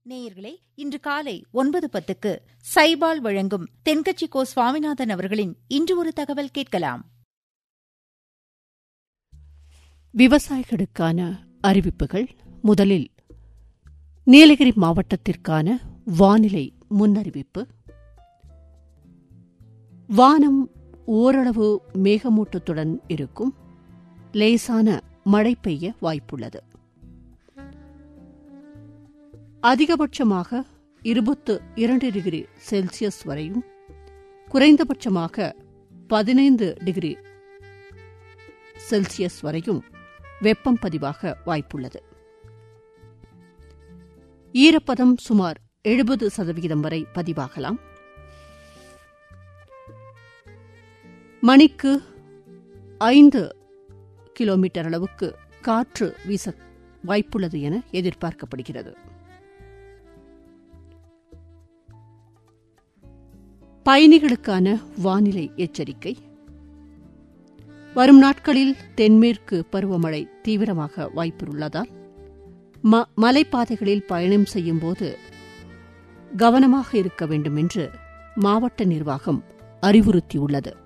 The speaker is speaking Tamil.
நேயர்களே இன்று காலை ஒன்பது பத்துக்கு சைபால் வழங்கும் தென்கட்சி கோ சுவாமிநாதன் அவர்களின் இன்று ஒரு தகவல் கேட்கலாம் விவசாயிகளுக்கான அறிவிப்புகள் முதலில் நீலகிரி மாவட்டத்திற்கான வானிலை முன்னறிவிப்பு வானம் ஓரளவு மேகமூட்டத்துடன் இருக்கும் லேசான மழை பெய்ய வாய்ப்புள்ளது அதிகபட்சமாக இருபத்து இரண்டு டிகிரி செல்சியஸ் வரையும் குறைந்தபட்சமாக பதினைந்து டிகிரி செல்சியஸ் வரையும் வெப்பம் பதிவாக வாய்ப்புள்ளது ஈரப்பதம் சுமார் எழுபது சதவிகிதம் வரை பதிவாகலாம் மணிக்கு ஐந்து கிலோமீட்டர் அளவுக்கு காற்று வீச வாய்ப்புள்ளது என எதிர்பார்க்கப்படுகிறது பயணிகளுக்கான வானிலை எச்சரிக்கை வரும் நாட்களில் தென்மேற்கு பருவமழை தீவிரமாக வாய்ப்புள்ளதால் மலைப்பாதைகளில் பயணம் செய்யும்போது கவனமாக இருக்க வேண்டும் என்று மாவட்ட நிர்வாகம் அறிவுறுத்தியுள்ளது